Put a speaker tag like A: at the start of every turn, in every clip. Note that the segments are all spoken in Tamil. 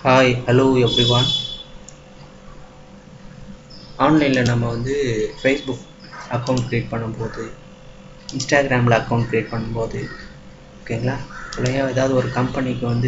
A: ஹாய் ஹலோ எவ்ரிவான் ஆன்லைனில் நம்ம வந்து ஃபேஸ்புக் அக்கௌண்ட் க்ரியேட் பண்ணும்போது இன்ஸ்டாகிராமில் அக்கௌண்ட் க்ரியேட் பண்ணும்போது ஓகேங்களா இல்லையா ஏதாவது ஒரு கம்பெனிக்கு வந்து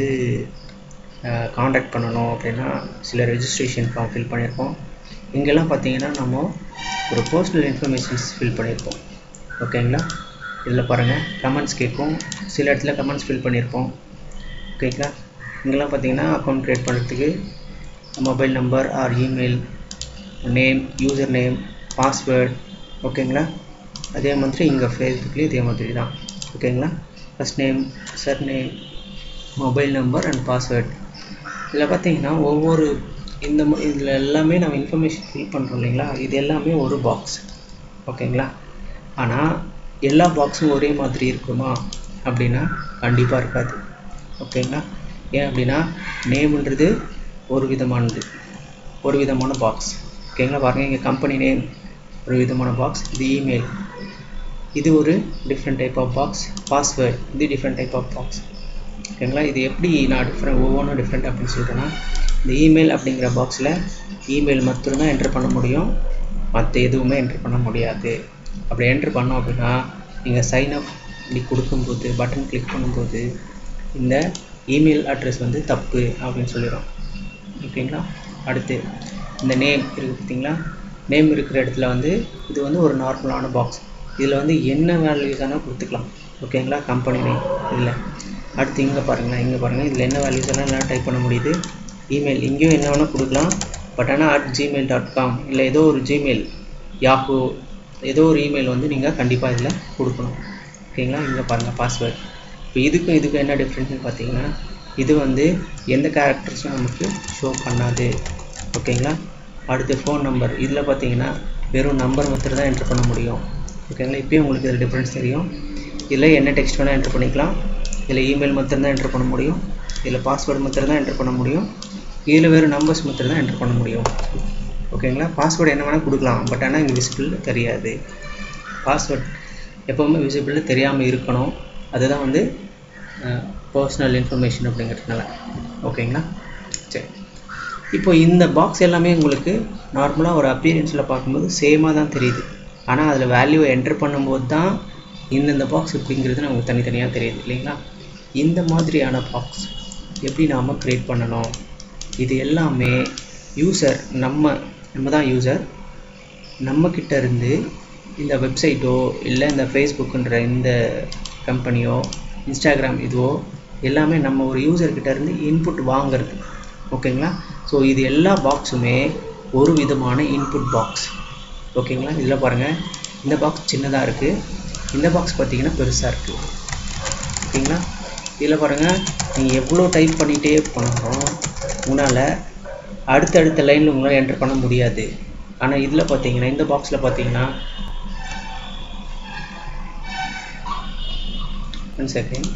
A: காண்டாக்ட் பண்ணணும் அப்படின்னா சில ரெஜிஸ்ட்ரேஷன் ஃபார்ம் ஃபில் பண்ணியிருப்போம் இங்கெல்லாம் பார்த்தீங்கன்னா நம்ம ஒரு பர்சனல் இன்ஃபர்மேஷன்ஸ் ஃபில் பண்ணியிருப்போம் ஓகேங்களா இதில் பாருங்கள் கமெண்ட்ஸ் கேட்கும் சில இடத்துல கமெண்ட்ஸ் ஃபில் பண்ணியிருப்போம் ஓகேங்களா இங்கெல்லாம் பார்த்தீங்கன்னா அக்கௌண்ட் க்ரியேட் பண்ணுறதுக்கு mobile number or email name user name password ஓகேங்களா அதே மாதிரி இங்கே ஃபேஸ்புக்லேயும் இதே மாதிரி தான் ஓகேங்களா first name surname mobile number and password இதில் பார்த்தீங்கன்னா ஒவ்வொரு இந்த இதில் எல்லாமே நம்ம இன்ஃபர்மேஷன் ஃபில் பண்ணுறோம் இல்லைங்களா இது எல்லாமே ஒரு பாக்ஸ் ஓகேங்களா ஆனால் எல்லா பாக்ஸும் ஒரே மாதிரி இருக்குமா அப்படின்னா கண்டிப்பாக இருக்காது ஓகேங்களா ஏன் அப்படின்னா நேம்ன்றது ஒரு விதமானது ஒரு விதமான பாக்ஸ் ஓகேங்களா பாருங்கள் இங்கே கம்பெனி நேம் ஒரு விதமான பாக்ஸ் இது இமெயில் இது ஒரு different type of box password இது டிஃப்ரெண்ட் டைப் ஆஃப் பாக்ஸ் ஓகேங்களா இது எப்படி நான் டிஃப்ரெண்ட் ஒவ்வொன்றும் டிஃப்ரெண்ட் அப்படின்னு சொல்கிறேன்னா இந்த இமெயில் அப்படிங்கிற பாக்ஸில் இமெயில் மட்டும்தான் என்ட்ரு பண்ண முடியும் மற்ற எதுவுமே என்ட்ரு பண்ண முடியாது அப்படி என்ட்ரு பண்ணோம் அப்படின்னா நீங்கள் சைன் அப் இப்படி கொடுக்கும்போது பட்டன் கிளிக் பண்ணும்போது இந்த இமெயில் அட்ரஸ் வந்து தப்பு அப்படின்னு சொல்லிடும் ஓகேங்களா அடுத்து இந்த நேம் இருக்குது பார்த்தீங்களா நேம் இருக்கிற இடத்துல வந்து இது வந்து ஒரு நார்மலான பாக்ஸ் இதில் வந்து என்ன வேல்யூஸ் ஆனால் கொடுத்துக்கலாம் ஓகேங்களா கம்பெனி நேம் இதில் அடுத்து இங்கே பாருங்களேன் இங்கே பாருங்கள் இதில் என்ன வேல்யூஸ் எல்லாம் எல்லாம் டைப் பண்ண முடியுது இமெயில் இங்கேயும் என்ன வேணால் கொடுக்கலாம் பட் ஆனால் அட் ஜிமெயில் டாட் காம் இல்லை ஏதோ ஒரு ஜிமெயில் யாஹூ ஏதோ ஒரு இமெயில் வந்து நீங்கள் கண்டிப்பாக இதில் கொடுக்கணும் ஓகேங்களா இங்கே பாருங்கள் பாஸ்வேர்ட் இப்போ இதுக்கும் இதுக்கும் என்ன டிஃப்ரென்ஸ்னு பார்த்தீங்கன்னா இது வந்து எந்த கேரக்டர்ஸும் நமக்கு ஷோ பண்ணாது ஓகேங்களா அடுத்து ஃபோன் நம்பர் இதில் பார்த்தீங்கன்னா வெறும் நம்பர் மாத்திரம் தான் என்ட்ரு பண்ண முடியும் ஓகேங்களா இப்போயும் உங்களுக்கு இதில் டிஃப்ரென்ஸ் தெரியும் இதில் என்ன டெக்ஸ்ட் வேணால் என்ட்ரு பண்ணிக்கலாம் இதில் இமெயில் மாத்திரம் தான் என்ட்ரு பண்ண முடியும் இதில் பாஸ்வேர்டு மாத்திரம் தான் என்ட்ரு பண்ண முடியும் இதில் வெறும் நம்பர்ஸ் மாத்திரம் தான் என்ட்ரு பண்ண முடியும் ஓகேங்களா பாஸ்வேர்டு என்ன வேணால் கொடுக்கலாம் பட் ஆனால் இங்கே விசிபிள் தெரியாது பாஸ்வேர்ட் எப்போவுமே விசிபிள் தெரியாமல் இருக்கணும் அதுதான் வந்து பர்சனல் இன்ஃபர்மேஷன் அப்படிங்கிறதுனால ஓகேங்களா சரி இப்போ இந்த பாக்ஸ் எல்லாமே உங்களுக்கு நார்மலாக ஒரு அப்பியரன்ஸில் பார்க்கும்போது சேமாக தான் தெரியுது ஆனால் அதில் வேல்யூவை என்ட்ரு பண்ணும்போது தான் இந்தந்த பாக்ஸ் இப்படிங்கிறது நமக்கு தனித்தனியாக தெரியுது இல்லைங்களா இந்த மாதிரியான பாக்ஸ் எப்படி நாம் க்ரியேட் பண்ணணும் இது எல்லாமே யூசர் நம்ம நம்ம தான் யூசர் நம்மக்கிட்ட இருந்து இந்த வெப்சைட்டோ இல்லை இந்த ஃபேஸ்புக்குன்ற இந்த கம்பெனியோ இன்ஸ்டாகிராம் இதுவோ எல்லாமே நம்ம ஒரு யூசர்கிட்ட இருந்து இன்புட் வாங்குறது ஓகேங்களா ஸோ இது எல்லா பாக்ஸுமே ஒரு விதமான இன்புட் பாக்ஸ் ஓகேங்களா இதில் பாருங்கள் இந்த பாக்ஸ் சின்னதாக இருக்குது இந்த பாக்ஸ் பார்த்தீங்கன்னா பெருசாக இருக்குது ஓகேங்களா இதில் பாருங்கள் நீங்கள் எவ்வளோ டைப் பண்ணிகிட்டே போனாலும் உங்களால் அடுத்தடுத்த லைனில் உங்களால் என்டர் பண்ண முடியாது ஆனால் இதில் பார்த்தீங்கன்னா இந்த பாக்ஸில் பார்த்தீங்கன்னா ஒன் செகண்ட்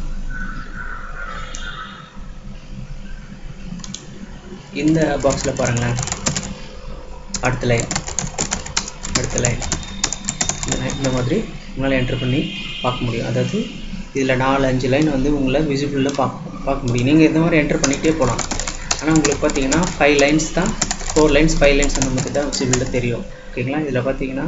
A: இந்த பாக்ஸில் பாருங்களேன் அடுத்த லைன் அடுத்த லைன் இந்த லைன் இந்த மாதிரி உங்களால் என்ட்ரு பண்ணி பார்க்க முடியும் அதாவது இதில் நாலு அஞ்சு லைன் வந்து உங்களை விசிபிளில் பார்க்க பார்க்க முடியும் நீங்கள் இந்த மாதிரி என்ட்ரு பண்ணிகிட்டே போகலாம் ஆனால் உங்களுக்கு பார்த்தீங்கன்னா ஃபைவ் லைன்ஸ் தான் ஃபோர் லைன்ஸ் ஃபைவ் லைன்ஸ் அந்த மாதிரி தான் விசிபிளில் தெரியும் ஓகேங்களா இதில் பார்த்தீங்கன்னா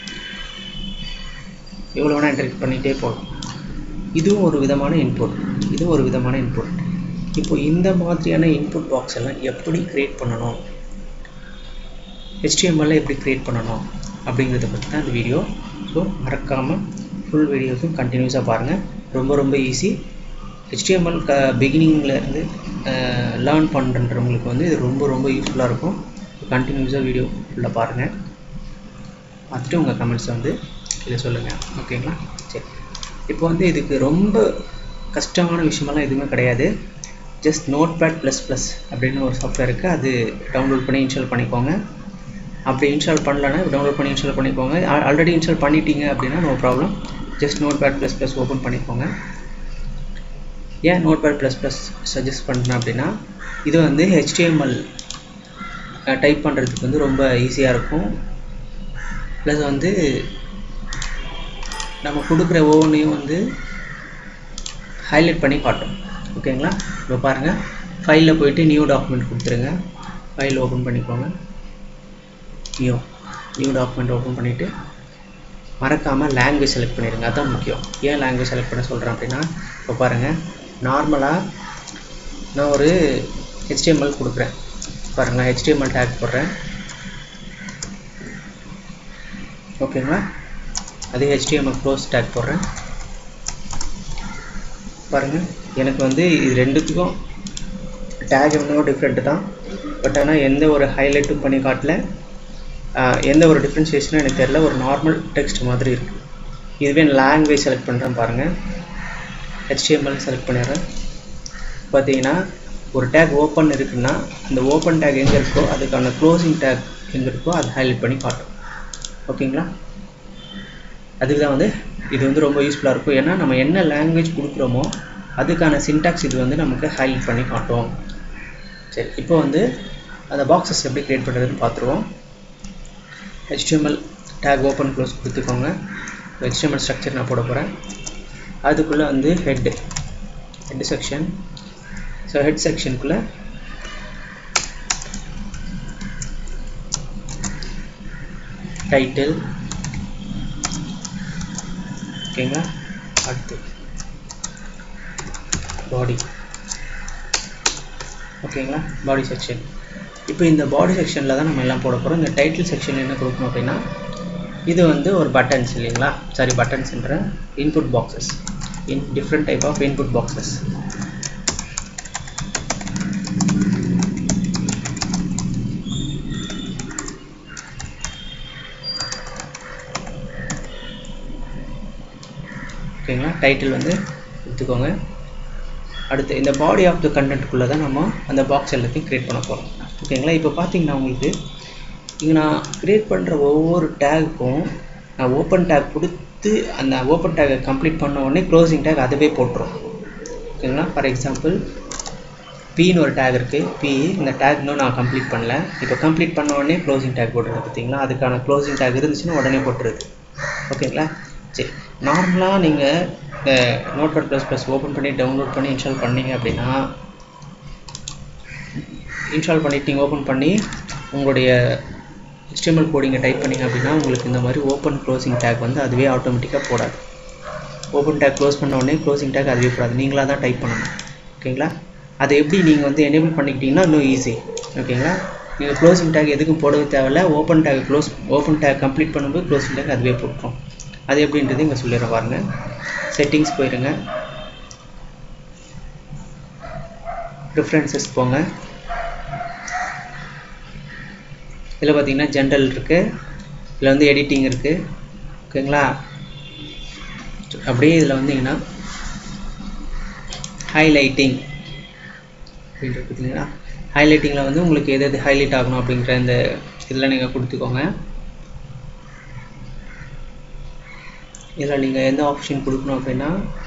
A: எவ்வளோ வேணால் என்ட்ரு பண்ணிகிட்டே போகலாம் இதுவும் ஒரு விதமான இன்புட் இதுவும் ஒரு விதமான இன்புட் இப்போ இந்த மாதிரியான இன்புட் பாக்ஸ் எல்லாம் எப்படி க்ரியேட் பண்ணணும் ஹெச்டிஎம்எல்ல எப்படி க்ரியேட் பண்ணணும் அப்படிங்கிறத பற்றி தான் இந்த வீடியோ ஸோ மறக்காமல் ஃபுல் வீடியோஸும் கண்டினியூஸாக பாருங்கள் ரொம்ப ரொம்ப ஈஸி ஹெச்டிஎம்எல் க பிகினிங்லேருந்து லேர்ன் பண்ணுறவங்களுக்கு வந்து இது ரொம்ப ரொம்ப யூஸ்ஃபுல்லாக இருக்கும் கண்டினியூஸாக வீடியோ ஃபுல்லாக பாருங்கள் பார்த்துட்டு உங்கள் கமெண்ட்ஸை வந்து இதில் சொல்லுங்கள் ஓகேங்களா சரி இப்போ வந்து இதுக்கு ரொம்ப கஷ்டமான விஷயமெல்லாம் எதுவுமே கிடையாது just Notepad plus plus அப்படின்னு ஒரு சாஃப்ட்வேர் இருக்குது அது டவுன்லோட் பண்ணி இன்ஸ்டால் பண்ணிக்கோங்க அப்படி இன்ஸ்டால் பண்ணலன்னா டவுன்லோட் பண்ணி இன்ஸ்டால் பண்ணிக்கோங்க ஆல்ரெடி இன்ஸ்டால் பண்ணிட்டீங்க அப்படின்னா no problem just Notepad plus plus open பண்ணிக்கோங்க ஏன் Notepad plus plus suggest பண்ணுறேன் அப்படின்னா இது வந்து ஹெச்டிஎம்எல் டைப் பண்ணுறதுக்கு வந்து ரொம்ப ஈஸியாக இருக்கும் ப்ளஸ் வந்து நம்ம கொடுக்குற ஒவ்வொன்றையும் வந்து ஹைலைட் பண்ணி காட்டும் ஓகேங்களா இப்போ பாருங்கள் ஃபைலில் போயிட்டு நியூ டாக்குமெண்ட் கொடுத்துருங்க ஃபைல் ஓப்பன் பண்ணிக்கோங்க நியூ நியூ டாக்குமெண்ட் ஓப்பன் பண்ணிவிட்டு மறக்காமல் லாங்குவேஜ் செலக்ட் பண்ணிடுங்க அதான் முக்கியம் ஏன் லாங்குவேஜ் செலக்ட் பண்ண சொல்கிறேன் அப்படின்னா இப்போ பாருங்கள் நார்மலாக நான் ஒரு ஹெச்டிஎம்எல் கொடுக்குறேன் பாருங்கள் ஹெச்டிஎம்எல் டேக் போடுறேன் ஓகேங்களா அதே ஹெச்டிஎம்எல் க்ளோஸ் டேக் போடுறேன் பாருங்கள் எனக்கு வந்து இது ரெண்டுத்துக்கும் டேக் இன்னும் டிஃப்ரெண்ட்டு தான் பட் ஆனால் எந்த ஒரு ஹைலைட்டும் பண்ணி காட்டல எந்த ஒரு டிஃப்ரென்ஷியேஷனும் எனக்கு தெரியல ஒரு நார்மல் டெக்ஸ்ட் மாதிரி இருக்குது இதுவே லாங்குவேஜ் செலக்ட் பண்ணுறேன் பாருங்கள் ஹெச்டிஎம்எல் செலக்ட் பண்ணிடுறேன் பார்த்தீங்கன்னா ஒரு டேக் ஓப்பன் இருக்குன்னா அந்த ஓப்பன் டேக் எங்கே இருக்கோ அதுக்கான க்ளோசிங் டேக் எங்கே இருக்கோ அதை ஹைலைட் பண்ணி காட்டும் ஓகேங்களா அதுக்கு தான் வந்து இது வந்து ரொம்ப யூஸ்ஃபுல்லாக இருக்கும் ஏன்னா நம்ம என்ன லாங்குவேஜ் கொடுக்குறோமோ அதுக்கான சின்டாக்ஸ் இது வந்து நமக்கு ஹைலைட் பண்ணி காட்டும் சரி இப்போ வந்து அந்த பாக்ஸஸ் எப்படி க்ரியேட் பண்ணுறதுன்னு பார்த்துருவோம் ஹெச்டிஎம்எல் டேக் ஓப்பன் க்ளோஸ் கொடுத்துக்கோங்க ஹெச்டிஎம்எல் ஸ்ட்ரக்சர் நான் போட போகிறேன் அதுக்குள்ளே வந்து head head section so head செக்ஷனுக்குள்ளே டைட்டில் ஓகேங்களா அடுத்து பாடி ஓகேங்களா பாடி செக்ஷன் இப்போ இந்த பாடி செக்ஷனில் தான் நம்ம எல்லாம் போட போகிறோம் இந்த டைட்டில் செக்ஷன் என்ன கொடுக்கணும் அப்படின்னா இது வந்து ஒரு பட்டன்ஸ் இல்லைங்களா சாரி பட்டன்ஸ்ன்ற input boxes in different type of input boxes ஓகேங்களா டைட்டில் வந்து எடுத்துக்கோங்க அடுத்து இந்த பாடி ஆஃப் த கண்டென்ட்குள்ளே தான் நம்ம அந்த பாக்ஸ் எல்லாத்தையும் க்ரியேட் பண்ண போகிறோம் ஓகேங்களா இப்போ பார்த்தீங்கன்னா உங்களுக்கு இங்கே நான் க்ரியேட் பண்ணுற ஒவ்வொரு டேக்குக்கும் நான் ஓப்பன் டேக் கொடுத்து அந்த ஓப்பன் டேக்கை கம்ப்ளீட் பண்ண உடனே க்ளோசிங் டேக் அதுவே போட்டுரும் ஓகேங்களா ஃபார் எக்ஸாம்பிள் பின்னு ஒரு டேக் இருக்குது பி இந்த டேக் இன்னும் நான் கம்ப்ளீட் பண்ணல இப்போ கம்ப்ளீட் பண்ண உடனே க்ளோசிங் டேக் போட்டுருது பார்த்தீங்களா அதுக்கான க்ளோசிங் டேக் இருந்துச்சுன்னா உடனே போட்டுருது ஓகேங்களா சரி நார்மலாக நீங்கள் இந்த Notepad plus plus open பண்ணி டவுன்லோட் பண்ணி இன்ஸ்டால் பண்ணீங்க அப்படின்னா இன்ஸ்டால் பண்ணிட்டு நீங்கள் ஓப்பன் பண்ணி உங்களுடைய HTML கோடிங்கை டைப் பண்ணிங்க அப்படின்னா உங்களுக்கு இந்த மாதிரி ஓப்பன் க்ளோசிங் டேக் வந்து அதுவே ஆட்டோமேட்டிக்காக போடாது ஓப்பன் டேக் க்ளோஸ் பண்ண உடனே க்ளோசிங் டேக் அதுவே போடாது நீங்களாக தான் டைப் பண்ணணும் ஓகேங்களா அதை எப்படி நீங்கள் வந்து எனேபிள் பண்ணிக்கிட்டீங்கன்னா இன்னும் ஈஸி ஓகேங்களா நீங்கள் க்ளோசிங் டேக் எதுக்கும் போடவே தேவையில்ல open tag close open tag complete பண்ணும்போது க்ளோசிங் டேக் அதுவே போட்டுரும் அது எப்படின்றது இங்கே சொல்லிடுறேன் பாருங்க செட்டிங்ஸ் போயிருங்க ப்ரிஃபரன்சஸ் போங்க இதில் பார்த்தீங்கன்னா ஜென்ரல் இருக்குது இதில் வந்து எடிட்டிங் இருக்குது ஓகேங்களா அப்படியே இதில் வந்தீங்கன்னா ஹைலைட்டிங் அப்படின்ட்டு பார்த்தீங்கன்னா ஹைலைட்டிங்கில் வந்து உங்களுக்கு எது எது ஹைலைட் ஆகணும் அப்படிங்கிற இந்த இதில் நீங்கள் கொடுத்துக்கோங்க இதில் நீங்கள் எந்த ஆப்ஷன் கொடுக்கணும் அப்படின்னா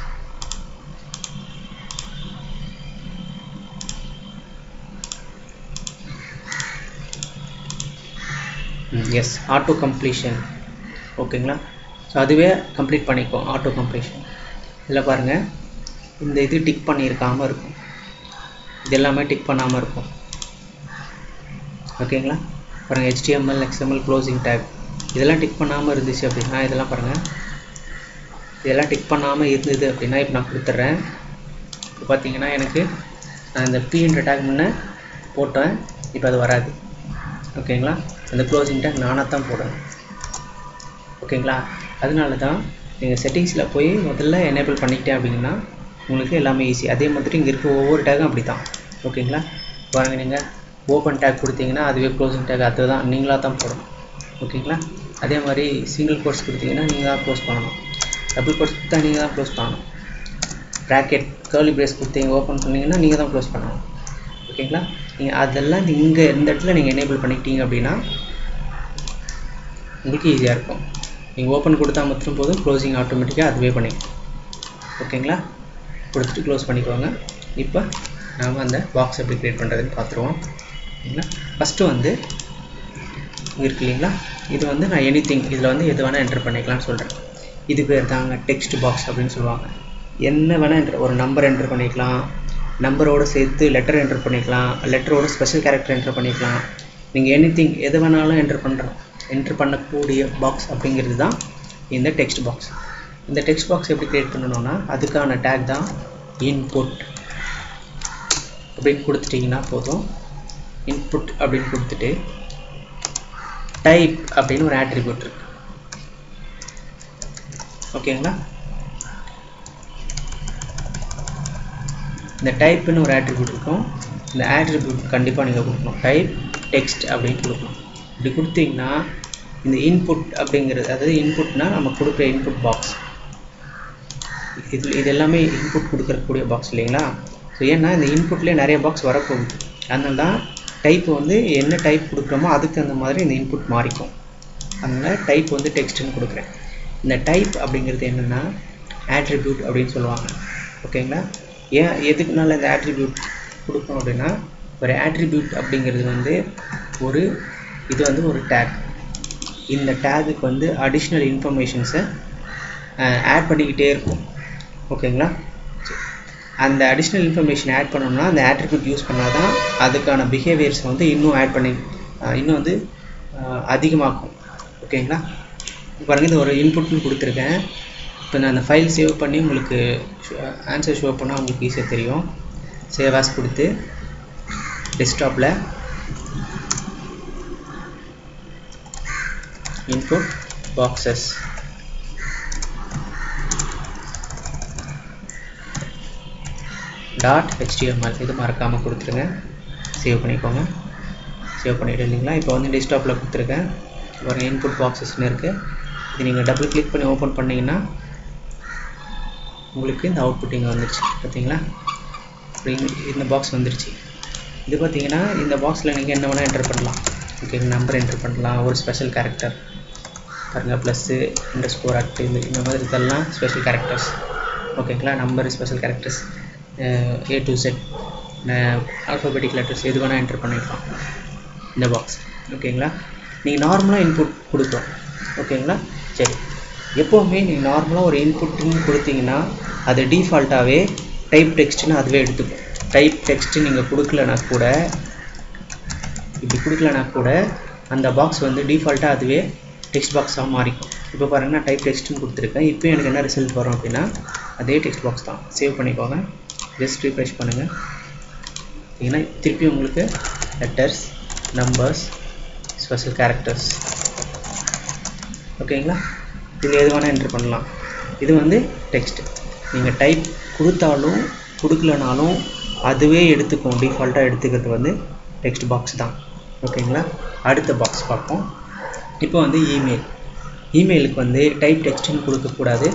A: எஸ் ஆட்டோ கம்ப்ளீஷன் ஓகேங்களா ஸோ அதுவே கம்ப்ளீட் பண்ணிக்கும் ஆட்டோ கம்ப்ளீஷன் இதில் பாருங்கள் இந்த இது டிக் பண்ணியிருக்காமல் இருக்கும் இது எல்லாமே டிக் பண்ணாமல் இருக்கும் ஓகேங்களா பாருங்கள் HTML XML க்ளோசிங் டேக் இதெல்லாம் டிக் பண்ணாமல் இருந்துச்சு அப்படின்னா இதெல்லாம் பாருங்கள் இதெல்லாம் டிக் பண்ணாமல் இருந்தது அப்படின்னா இப்போ நான் கொடுத்துட்றேன் இப்போ பார்த்தீங்கன்னா எனக்கு நான் இந்த பீன்ற டேக் முன்னே போட்டேன் இப்போ அது வராது ஓகேங்களா அந்த க்ளோசிங் டேக் நானாக தான் போடணும் ஓகேங்களா அதனால தான் நீங்கள் செட்டிங்ஸில் போய் முதல்ல எனேபிள் பண்ணிக்கிட்டேன் அப்படின்னா உங்களுக்கு எல்லாமே ஈஸி அதே மாதிரி இங்கே இருக்க ஒவ்வொரு டேக்கும் அப்படி தான் ஓகேங்களா பாருங்கள் நீங்கள் ஓப்பன் டேக் கொடுத்தீங்கன்னா அதுவே க்ளோசிங் டேக் அதுதான் நீங்களாக தான் போடணும் ஓகேங்களா அதே மாதிரி சிங்கிள் கோர்ஸ் கொடுத்தீங்கன்னா நீங்கள் தான் க்ளோஸ் பண்ணணும் டபுள் கோர்ஸ் கொடுத்தா நீங்கள் தான் க்ளோஸ் பண்ணணும் ப்ராக்கெட் கேர்லி பிரேஸ் கொடுத்தீங்க ஓப்பன் பண்ணீங்கன்னா நீங்கள் தான் க்ளோஸ் பண்ணணும் ஓகேங்களா நீங்கள் அதெல்லாம் இங்கே இந்த இடத்துல நீங்கள் எனேபிள் பண்ணிக்கிட்டீங்க அப்படின்னா உங்களுக்கு ஈஸியாக இருக்கும் நீங்கள் ஓப்பன் கொடுத்தா மட்டும் போதும் க்ளோசிங் ஆட்டோமேட்டிக்காக அதுவே பண்ணிக்கும் ஓகேங்களா கொடுத்துட்டு க்ளோஸ் பண்ணிக்கோங்க இப்போ நாம் அந்த பாக்ஸ் எப்படி க்ரியேட் பண்ணுறதுன்னு பார்த்துருவோம் ஓகேங்களா ஃபஸ்ட்டு வந்து இங்கே இருக்கு இல்லைங்களா இது வந்து நான் எனி திங் இதில் வந்து எது வேணால் என்டர் பண்ணிக்கலாம்னு சொல்கிறேன் இது பேர் தாங்க டெக்ஸ்ட் பாக்ஸ் அப்படின்னு சொல்லுவாங்க என்ன வேணால் என்டர் ஒரு நம்பர் என்டர் பண்ணிக்கலாம் நம்பரோட சேர்த்து லெட்டர் என்டர் பண்ணிக்கலாம் லெட்டரோட ஸ்பெஷல் கேரக்டர் என்டர் பண்ணிக்கலாம் நீங்கள் எனி திங் எது வேணாலும் என்டர் பண்ணுறோம் என்டர் பண்ணக்கூடிய பாக்ஸ் அப்படிங்கிறது தான் இந்த டெக்ஸ்ட் பாக்ஸ் இந்த டெக்ஸ்ட் பாக்ஸ் எப்படி க்ரியேட் பண்ணணும்னா அதுக்கான டேக் தான் இன்புட் அப்படின்னு கொடுத்துட்டிங்கன்னா போதும் இன்புட் அப்படின்னு கொடுத்துட்டு டைப் அப்படின்னு ஒரு ஆட்ரிபியூட் இருக்கு ஓகேங்களா இந்த டைப்னு ஒரு ஆட்ரிபியூட் இருக்கும் இந்த ஆட்ரிபியூட் கண்டிப்பாக நீங்கள் கொடுக்கணும் டைப் டெக்ஸ்ட் அப்படின்னு கொடுக்கணும் இப்படி கொடுத்தீங்கன்னா இந்த இன்புட் அப்படிங்கிறது அதாவது இன்புட்னா நம்ம கொடுக்குற இன்புட் பாக்ஸ் இது இது எல்லாமே இன்புட் கொடுக்கக்கூடிய பாக்ஸ் இல்லைங்களா ஸோ ஏன்னா இந்த இன்புட்லேயே நிறைய பாக்ஸ் வரப்போகுது அதனால தான் டைப் வந்து என்ன டைப் கொடுக்குறோமோ அதுக்கு அந்த மாதிரி இந்த இன்புட் மாறிக்கும் அதனால் டைப் வந்து டெக்ஸ்ட்டுன்னு கொடுக்குறேன் இந்த டைப் அப்படிங்கிறது என்னென்னா ஆட்ரிபியூட் அப்படின்னு சொல்லுவாங்க ஓகேங்களா ஏன் எதுக்குனால இந்த ஆட்ரிபியூட் கொடுக்கணும் அப்படின்னா ஒரு ஆட்ரிபியூட் அப்படிங்கிறது வந்து ஒரு இது வந்து ஒரு டேக் இந்த டேகுக்கு வந்து அடிஷ்னல் இன்ஃபர்மேஷன்ஸை ஆட் பண்ணிக்கிட்டே இருக்கும் ஓகேங்களா அந்த அடிஷ்னல் இன்ஃபர்மேஷன் ஆட் பண்ணோம்னா அந்த ஆட்ரிபியூட் யூஸ் பண்ணால் தான் அதுக்கான பிஹேவியர்ஸ் வந்து இன்னும் ஆட் பண்ணி இன்னும் வந்து அதிகமாக்கும் ஓகேங்களா பாருங்கள் இது ஒரு இன்புட்னு கொடுத்துருக்கேன் இப்போ நான் அந்த ஃபைல் சேவ் பண்ணி உங்களுக்கு ஆன்சர் ஷோ பண்ணால் உங்களுக்கு ஈஸியாக தெரியும் சேவ் ஆஸ் கொடுத்து டெஸ்க்டாப்பில் இன்புட் பாக்ஸஸ் டாட் ஹெச்டிஎம்எல் இது மறக்காமல் கொடுத்துருங்க சேவ் பண்ணிக்கோங்க சேவ் பண்ணிவிட்டு இல்லைங்களா இப்போ வந்து டெஸ்க்டாப்பில் கொடுத்துருக்கேன் ஒரு இன்புட் பாக்ஸஸ்னு இருக்குது இது நீங்கள் டபுள் கிளிக் பண்ணி ஓப்பன் பண்ணிங்கன்னா உங்களுக்கு இந்த அவுட்புட் இங்கே வந்துருச்சு பார்த்தீங்களா இந்த பாக்ஸ் வந்துருச்சு இது பார்த்தீங்கன்னா இந்த பாக்ஸில் நீங்கள் என்ன வேணால் என்டர் பண்ணலாம் ஓகே நம்பர் என்டர் பண்ணலாம் ஒரு ஸ்பெஷல் கேரக்டர் பாருங்கள் ப்ளஸ்ஸு இண்டர் ஸ்கோர் ஆக்டிவ் இந்த மாதிரி இதெல்லாம் ஸ்பெஷல் கேரக்டர்ஸ் ஓகேங்களா number special characters A to Z alphabetic letters எது வேணால் என்டர் பண்ணிக்கலாம் இந்த பாக்ஸ் ஓகேங்களா நீங்கள் நார்மலாக இன்புட் கொடுக்குறோம் ஓகேங்களா சரி எப்போவுமே நீங்கள் நார்மலாக ஒரு இன்புட்டுன்னு கொடுத்தீங்கன்னா அது டிஃபால்ட்டாகவே டைப் டெக்ஸ்ட்னு அதுவே எடுத்துக்கும் டைப் டெக்ஸ்ட்டு நீங்கள் கொடுக்கலனா கூட இப்படி கொடுக்கலனா கூட அந்த பாக்ஸ் வந்து டிஃபால்ட்டாக அதுவே டெக்ஸ்ட் பாக்ஸாக மாறிக்கும் இப்போ பாருங்கள் நான் டைப் டெக்ஸ்ட்னு கொடுத்துருக்கேன் இப்போ எனக்கு என்ன ரிசல்ட் வரும் அப்படின்னா அதே டெக்ஸ்ட் பாக்ஸ் தான் சேவ் பண்ணிக்கோங்க ஜஸ்ட் ரீஃப்ரெஷ் பண்ணுங்கள் ஏன்னா திருப்பி உங்களுக்கு லெட்டர்ஸ் நம்பர்ஸ் ஸ்பெஷல் கேரக்டர்ஸ் ஓகேங்களா இதில் எது வேணால் என்ட்ரு பண்ணலாம் இது வந்து டெக்ஸ்ட் நீங்கள் டைப் கொடுத்தாலும் கொடுக்கலனாலும் அதுவே எடுத்துக்கும் டிஃபால்ட்டாக எடுத்துக்கிறது வந்து டெக்ஸ்ட் பாக்ஸ் தான் ஓகேங்களா அடுத்த பாக்ஸ் பார்ப்போம் இப்போ வந்து இமெயில் இமெயிலுக்கு வந்து டைப் டெக்ஸ்ட்னு கொடுக்கக்கூடாது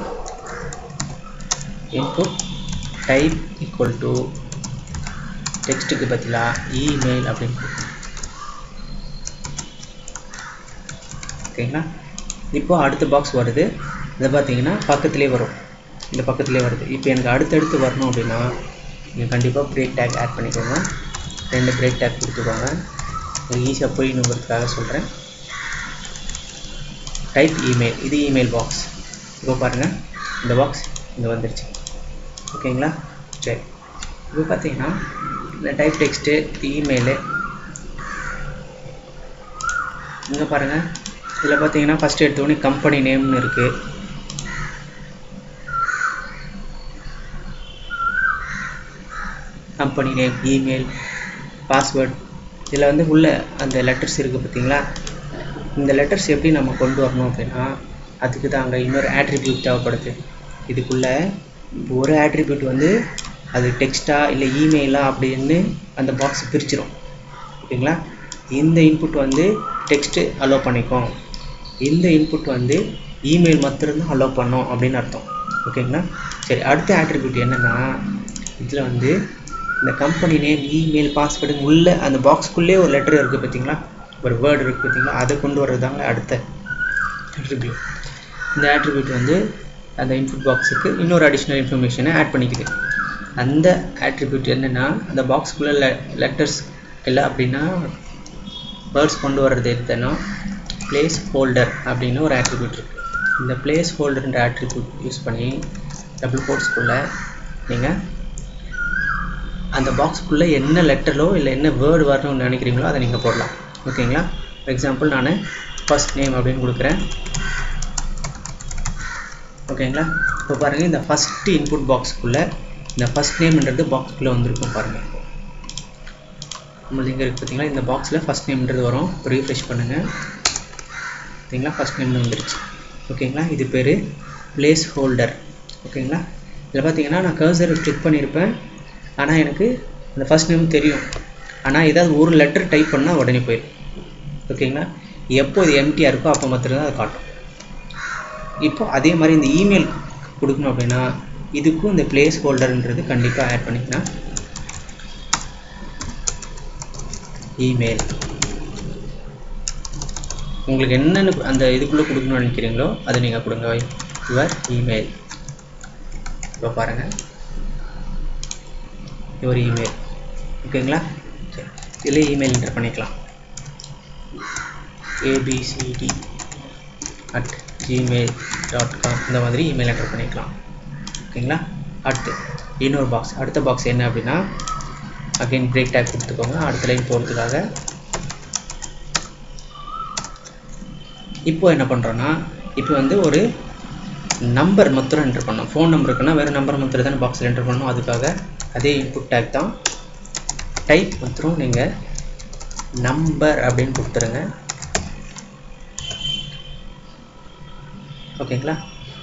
A: இன்புட் டைப் ஈக்குவல் டு டெக்ஸ்ட்டுக்கு பதிலாக இமெயில் அப்படின்னு கொடுக்கணும் ஓகேங்களா இப்போ அடுத்த பாக்ஸ் வருது இதை பார்த்தீங்கன்னா பக்கத்துலேயே வரும் இந்த பக்கத்துலேயே வருது இப்போ எனக்கு அடுத்தடுத்து வரணும் அப்படின்னா நீங்கள் கண்டிப்பாக பிரேக் டேக் ஆட் பண்ணிக்கோங்க ரெண்டு பிரேக் டேக் கொடுத்துக்கோங்க உங்களுக்கு ஈஸியாக போயிடணுங்கிறதுக்காக சொல்கிறேன் டைப் இமெயில் இது இமெயில் பாக்ஸ் இப்போ பாருங்கள் இந்த பாக்ஸ் இங்கே வந்துருச்சு ஓகேங்களா சரி இப்போ பார்த்தீங்கன்னா இந்த டைப் டெக்ஸ்ட்டு இமெயிலு இங்கே பாருங்கள் இதில் பார்த்தீங்கன்னா ஃபஸ்ட்டு எடுத்தோடனே கம்பெனி நேம்னு இருக்குது கம்பெனி நேம் இமெயில் பாஸ்வேர்ட் இதில் வந்து உள்ள அந்த லெட்டர்ஸ் இருக்குது பார்த்தீங்களா இந்த லெட்டர்ஸ் எப்படி நம்ம கொண்டு வரணும் அப்படின்னா அதுக்கு தான் அங்கே இன்னொரு ஆட்ரிபியூட் தேவைப்படுது இதுக்குள்ளே ஒரு ஆட்ரிபியூட் வந்து அது டெக்ஸ்ட்டா இல்லை இமெயிலா அப்படின்னு அந்த பாக்ஸ் பிரிச்சிடும் ஓகேங்களா இந்த இன்புட் வந்து டெக்ஸ்ட்டு அலோவ் பண்ணிக்கும் இந்த இன்புட் வந்து இமெயில் மாத்திரம்தான் அலோவ் பண்ணோம் அப்படின்னு அர்த்தம் ஓகேங்களா சரி அடுத்த ஆட்ரிபியூட் என்னென்னா இதில் வந்து இந்த கம்பெனி நேம் இமெயில் பாஸ்வேர்டு உள்ள அந்த பாக்ஸ்க்குள்ளே ஒரு லெட்டர் இருக்குது பார்த்தீங்களா ஒரு வேர்டு இருக்குது பார்த்தீங்களா அதை கொண்டு வர்றதாங்க அடுத்த ஆட்ரிபியூட் இந்த ஆட்ரிபியூட் வந்து அந்த இன்புட் பாக்ஸுக்கு இன்னொரு அடிஷ்னல் இன்ஃபர்மேஷனை ஆட் பண்ணிக்குது அந்த ஆட்ரிபியூட் என்னென்னா அந்த பாக்ஸ்க்குள்ளே லெ லெட்டர்ஸ் இல்லை அப்படின்னா வேர்ட்ஸ் கொண்டு வர்றது எதுனா பிளேஸ் ஹோல்டர் அப்படின்னு ஒரு ஆட்ரிபியூட் இருக்குது இந்த பிளேஸ் ஹோல்டர்ன்ற ஆட்ரிபியூட் யூஸ் பண்ணி டபுள் கோட்ஸ்குள்ளே நீங்கள் அந்த பாக்ஸ்க்குள்ளே என்ன லெட்டரோ இல்லை என்ன வேர்டு வரணும்னு நினைக்கிறீங்களோ அதை நீங்கள் போடலாம் ஓகேங்களா ஃபார் எக்ஸாம்பிள் நான் ஃபர்ஸ்ட் நேம் அப்படின்னு கொடுக்குறேன் ஓகேங்களா இப்போ பாருங்கள் இந்த ஃபஸ்ட்டு இன்புட் பாக்ஸ்க்குள்ளே இந்த ஃபஸ்ட் நேம்ன்றது பாக்ஸ்க்குள்ளே வந்திருக்கும் பாருங்கள் நம்மளுக்கு இங்கே இருக்குது பார்த்தீங்களா இந்த பாக்ஸில் ஃபஸ்ட் நேம்ன்றது வரும் ரீஃப்ரெஷ் பண்ணுங்கள் ஓகேங்களா ஃபஸ்ட் நேம்னு வந்துருச்சு ஓகேங்களா இது பேர் பிளேஸ் ஹோல்டர் ஓகேங்களா இதில் பார்த்தீங்கன்னா நான் கர்சர் கிளிக் பண்ணியிருப்பேன் ஆனால் எனக்கு அந்த ஃபஸ்ட் நேம் தெரியும் ஆனால் ஏதாவது ஒரு லெட்டர் டைப் பண்ணால் உடனே போயிடும் ஓகேங்களா எப்போ இது எம்டியாக இருக்கோ அப்போ மாத்திரம் அதை காட்டும் இப்போ அதே மாதிரி இந்த இமெயில் கொடுக்கணும் அப்படின்னா இதுக்கும் இந்த பிளேஸ் ஹோல்டர்ன்றது கண்டிப்பாக ஆட் பண்ணிக்கலாம் இமெயில் உங்களுக்கு என்னென்ன அந்த இதுக்குள்ளே கொடுக்கணும்னு நினைக்கிறீங்களோ அதை நீங்கள் கொடுங்க யுவர் இமெயில் இப்போ பாருங்கள் யுவர் இமெயில் ஓகேங்களா சரி இதில் இமெயில் என்டர் பண்ணிக்கலாம் A B C D at Gmail dot com இந்த மாதிரி இமெயில் என்டர் பண்ணிக்கலாம் ஓகேங்களா அடுத்து இன்னொரு பாக்ஸ் அடுத்த பாக்ஸ் என்ன அப்படின்னா அகைன் பிரேக் டேக் கொடுத்துக்கோங்க அடுத்த லைன் போகிறதுக்காக இப்போ என்ன பண்ணுறோன்னா இப்போ வந்து ஒரு நம்பர் மாத்திரம் என்டர் பண்ணோம் ஃபோன் நம்பர் இருக்குன்னா வேறு நம்பர் மாத்திரம் தானே பாக்ஸில் என்டர் பண்ணணும் அதுக்காக அதே இன்புட் டேக் தான் டைப் மாத்திரம் நீங்கள் நம்பர் அப்படின்னு கொடுத்துருங்க ஓகேங்களா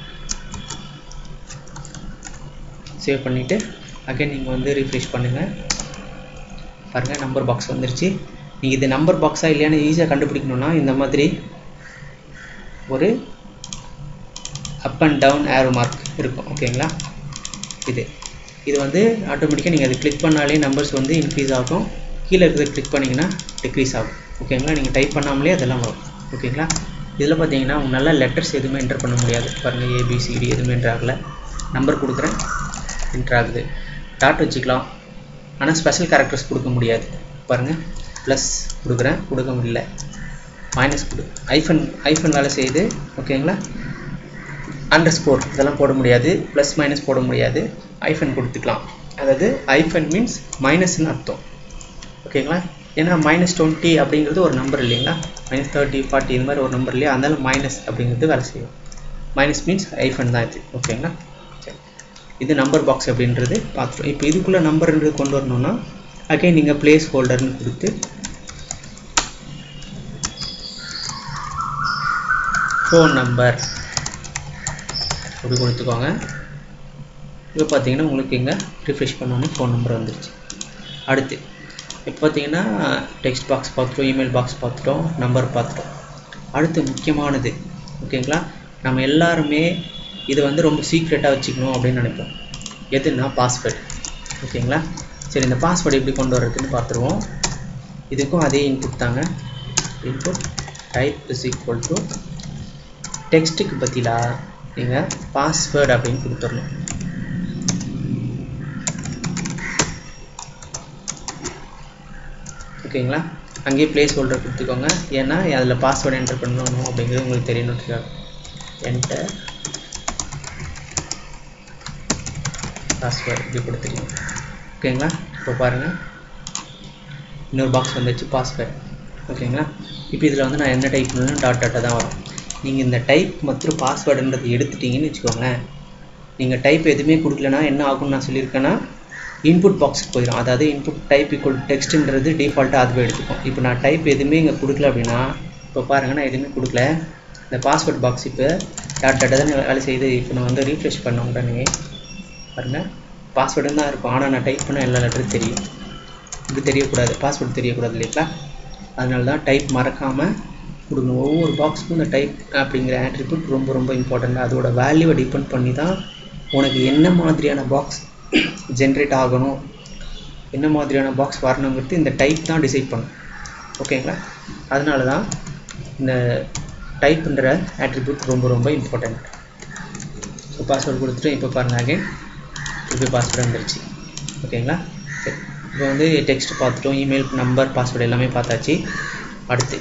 A: சேவ் பண்ணிவிட்டு அகைன் நீங்கள் வந்து ரீஃப்ரெஷ் பண்ணுங்கள் பாருங்கள் நம்பர் பாக்ஸ் வந்துருச்சு நீங்கள் இது நம்பர் பாக்ஸாக இல்லையான்னு ஈஸியாக கண்டுபிடிக்கணுன்னா இந்த மாதிரி ஒரு up and down arrow mark இருக்கும் ஓகேங்களா இது இது வந்து ஆட்டோமேட்டிக்காக நீங்கள் அது கிளிக் பண்ணாலே நம்பர்ஸ் வந்து இன்க்ரீஸ் ஆகும் கீழே இருக்கிறத கிளிக் பண்ணிங்கன்னா டிக்ரீஸ் ஆகும் ஓகேங்களா நீங்கள் டைப் பண்ணாமலே அதெல்லாம் வரும் ஓகேங்களா இதில் பார்த்தீங்கன்னா உங்களால் லெட்டர்ஸ் எதுவுமே என்டர் பண்ண முடியாது பாருங்கள் ஏபிசிடி எதுவுமே என்டர் ஆகலை நம்பர் கொடுக்குறேன் என்டர் ஆகுது டாட் வச்சுக்கலாம் ஆனால் ஸ்பெஷல் கேரக்டர்ஸ் கொடுக்க முடியாது பாருங்கள் ப்ளஸ் கொடுக்குறேன் கொடுக்க முடியல மைனஸ் கொடு ஐஃபன் ஐஃபன் வேலை செய்யுது ஓகேங்களா அண்டர் ஸ்கோர் இதெல்லாம் போட முடியாது ப்ளஸ் மைனஸ் போட முடியாது ஐஃபன் கொடுத்துக்கலாம் அதாவது ஐஃபன் மீன்ஸ் மைனஸ்னு அர்த்தம் ஓகேங்களா ஏன்னா மைனஸ் டுவெண்ட்டி அப்படிங்கிறது ஒரு நம்பர் இல்லைங்களா மைனஸ் தேர்ட்டி ஃபார்ட்டி இது மாதிரி ஒரு நம்பர் இல்லையா அதனால மைனஸ் அப்படிங்கிறது வேலை செய்யும் மைனஸ் மீன்ஸ் ஐஃபன் தான் இது ஓகேங்களா சரி இது நம்பர் பாக்ஸ் அப்படின்றது பார்த்துருவோம் இப்போ இதுக்குள்ளே நம்பர்ன்றது கொண்டு வரணும்னா அகைன் நீங்கள் பிளேஸ் ஹோல்டர்னு கொடுத்து ஃபோன் நம்பர் அப்படி கொடுத்துக்கோங்க இப்போ பார்த்தீங்கன்னா உங்களுக்கு இங்கே ரிஃப்ரெஷ் பண்ணோன்னே ஃபோன் நம்பர் வந்துருச்சு அடுத்து இப்போ பார்த்தீங்கன்னா டெக்ஸ்ட் பாக்ஸ் பார்த்துட்டோம் இமெயில் பாக்ஸ் பார்த்துட்டோம் நம்பர் பார்த்துட்டோம் அடுத்து முக்கியமானது ஓகேங்களா நம்ம எல்லாருமே இதை வந்து ரொம்ப சீக்ரெட்டாக வச்சுக்கணும் அப்படின்னு நினைப்போம் எதுன்னா பாஸ்வேர்டு ஓகேங்களா சரி இந்த பாஸ்வேர்டு எப்படி கொண்டு வர்றதுன்னு பார்த்துருவோம் இதுக்கும் அதே இன்புட் தாங்க input type is equal to டெக்ஸ்ட்டுக்கு பதிலாக நீங்கள் பாஸ்வேர்டு அப்படின்னு கொடுத்துடணும் ஓகேங்களா அங்கேயே பிளேஸ் ஹோல்டர் கொடுத்துக்கோங்க ஏன்னா அதில் பாஸ்வேர்டு என்டர் பண்ணணும் அப்படிங்கிறது உங்களுக்கு தெரியணும் என்டர் பாஸ்வேர்டு இப்படி கொடுத்துருங்க ஓகேங்களா இப்போ பாருங்கள் இன்னொரு பாக்ஸ் வந்துச்சு பாஸ்வேர்டு ஓகேங்களா இப்போ இதில் வந்து நான் என்ன டைப் பண்ணணும் டாட் டாட்டாக தான் வரும் நீங்கள் இந்த டைப் மற்றும் பாஸ்வேர்டுன்றது எடுத்துட்டீங்கன்னு வச்சுக்கோங்களேன் நீங்கள் டைப் எதுவுமே கொடுக்கலனா என்ன ஆகும்னு நான் சொல்லியிருக்கேன்னா இன்புட் பாக்ஸுக்கு போயிடும் அதாவது இன்புட் டைப் ஈக்குவல் டெக்ஸ்ட்டுன்றது டிஃபால்ட்டாக அதுவே எடுத்துக்கும் இப்போ நான் டைப் எதுவுமே இங்கே கொடுக்கல அப்படின்னா இப்போ பாருங்கள் நான் எதுவுமே கொடுக்கல இந்த பாஸ்வேர்ட் பாக்ஸ் இப்போ டாட் டாட்டா தான் வேலை செய்யுது இப்போ நான் வந்து ரீஃப்ரெஷ் பண்ண உடனே பாருங்கள் பாஸ்வேர்டு தான் இருக்கும் ஆனால் நான் டைப் பண்ண எல்லா லெட்டரும் தெரியும் இது தெரியக்கூடாது பாஸ்வேர்டு தெரியக்கூடாது இல்லைங்களா அதனால தான் டைப் மறக்காமல் கொடுக்கணும் ஒவ்வொரு பாக்ஸுக்கும் இந்த டைப் அப்படிங்கிற ஆட்ரிபியூட் ரொம்ப ரொம்ப இம்பார்ட்டண்ட் அதோட வேல்யூவை டிபெண்ட் பண்ணி தான் உனக்கு என்ன மாதிரியான பாக்ஸ் ஜென்ரேட் ஆகணும் என்ன மாதிரியான பாக்ஸ் வரணுங்கிறது இந்த டைப் தான் டிசைட் பண்ணும் ஓகேங்களா அதனால தான் இந்த டைப்புன்ற ஆட்ரிபியூட் ரொம்ப ரொம்ப இம்பார்ட்டண்ட் ஸோ பாஸ்வேர்டு கொடுத்துட்டு இப்போ பாருங்கள் அகைன் இப்போ பாஸ்வேர்டு வந்துருச்சு ஓகேங்களா சரி இப்போ வந்து டெக்ஸ்ட் பார்த்துட்டோம் இமெயில் நம்பர் பாஸ்வேர்டு எல்லாமே பார்த்தாச்சு அடுத்து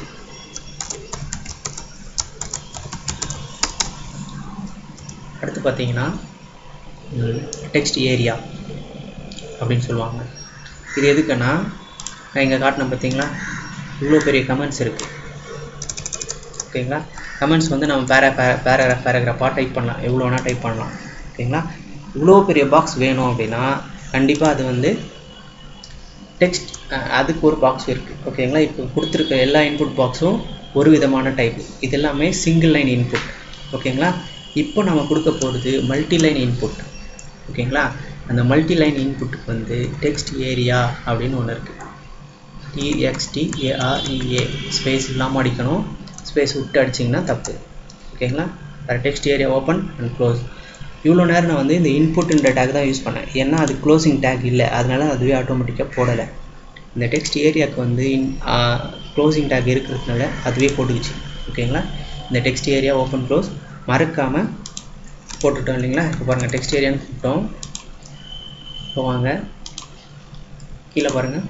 A: அடுத்து பார்த்தீங்கன்னா டெக்ஸ்ட் ஏரியா அப்படின்னு சொல்லுவாங்க இது எதுக்குன்னா நான் இங்கே காட்டினேன் பார்த்தீங்களா இவ்வளோ பெரிய கமெண்ட்ஸ் இருக்குது ஓகேங்களா கமெண்ட்ஸ் வந்து நம்ம பேரா பேராகிராஃப் பேராகிராஃபாக டைப் பண்ணலாம் எவ்வளோ வேணால் டைப் பண்ணலாம் ஓகேங்களா இவ்வளோ பெரிய பாக்ஸ் வேணும் அப்படின்னா கண்டிப்பாக அது வந்து டெக்ஸ்ட் அதுக்கு ஒரு பாக்ஸ் இருக்குது ஓகேங்களா இப்போ கொடுத்துருக்க எல்லா இன்புட் பாக்ஸும் ஒரு விதமான டைப் இது எல்லாமே சிங்கிள் லைன் இன்புட் ஓகேங்களா இப்போ நம்ம கொடுக்க போகிறது மல்டி லைன் இன்புட் ஓகேங்களா அந்த மல்டி லைன் இன்புட்டுக்கு வந்து டெக்ஸ்ட் ஏரியா அப்படின்னு ஒன்று இருக்குது டிஎக்ஸ்டிஏஆர்இஏ ஸ்பேஸ் இல்லாமல் அடிக்கணும் ஸ்பேஸ் விட்டு அடிச்சிங்கன்னா தப்பு ஓகேங்களா text area open and close இவ்வளோ நேரம் நான் வந்து இந்த இன்புட்ன்ற டேக் தான் யூஸ் பண்ணேன் ஏன்னா அது க்ளோசிங் டேக் இல்லை அதனால அதுவே ஆட்டோமேட்டிக்காக போடலை இந்த டெக்ஸ்ட் ஏரியாவுக்கு வந்து க்ளோசிங் டேக் இருக்கிறதுனால அதுவே போட்டுக்குச்சு ஓகேங்களா இந்த டெக்ஸ்ட் ஏரியா ஓப்பன் க்ளோஸ் மறக்காமல் போட்டுட்டோம் இல்லைங்களா இப்போ பாருங்கள் டெக்ஸ்ட் ஏரியான்னு கூப்பிட்டோம் இப்போ வாங்க கீழே பாருங்கள்